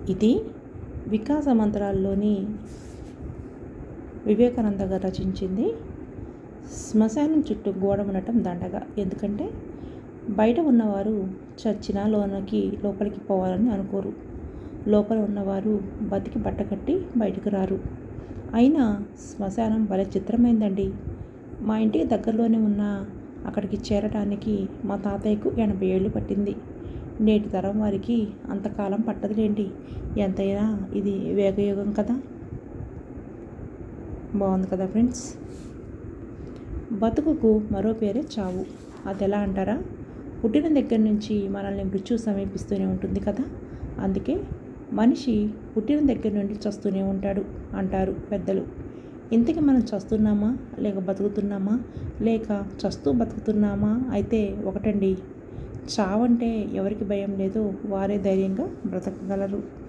ఇది వికాస మంత్రాల్లోని వివేకానంద గారు రచించింది శ్మశానం చుట్టూ గోడ ఉండటం దండగా ఎందుకంటే బయట ఉన్నవారు చచ్చినా లోనకి లోపలికి పోవాలని అనుకోరు లోపల ఉన్నవారు బతికి బట్ట కట్టి బయటకు రారు అయినా శ్మశానం భలే చిత్రమైందండి మా ఇంటికి దగ్గరలోనే ఉన్న అక్కడికి చేరడానికి మా తాతయ్యకు ఎనభై ఏళ్ళు పట్టింది నేటి తరం వారికి అంతకాలం పట్టదులేండి ఎంతైనా ఇది వేగయుగం కదా బాగుంది కదా ఫ్రెండ్స్ బతుకుకు మరో పేరే చావు అది ఎలా అంటారా పుట్టిన దగ్గర నుంచి మనల్ని మృత్యు సమీపిస్తూనే ఉంటుంది కదా అందుకే మనిషి పుట్టిన దగ్గర నుండి చస్తూనే ఉంటాడు అంటారు పెద్దలు ఇంతకీ మనం చస్తున్నామా లేక బతుకుతున్నామా లేక చస్తూ బతుకుతున్నామా అయితే ఒకటండి చావంటే ఎవరికి భయం లేదో వారే ధైర్యంగా బ్రతకగలరు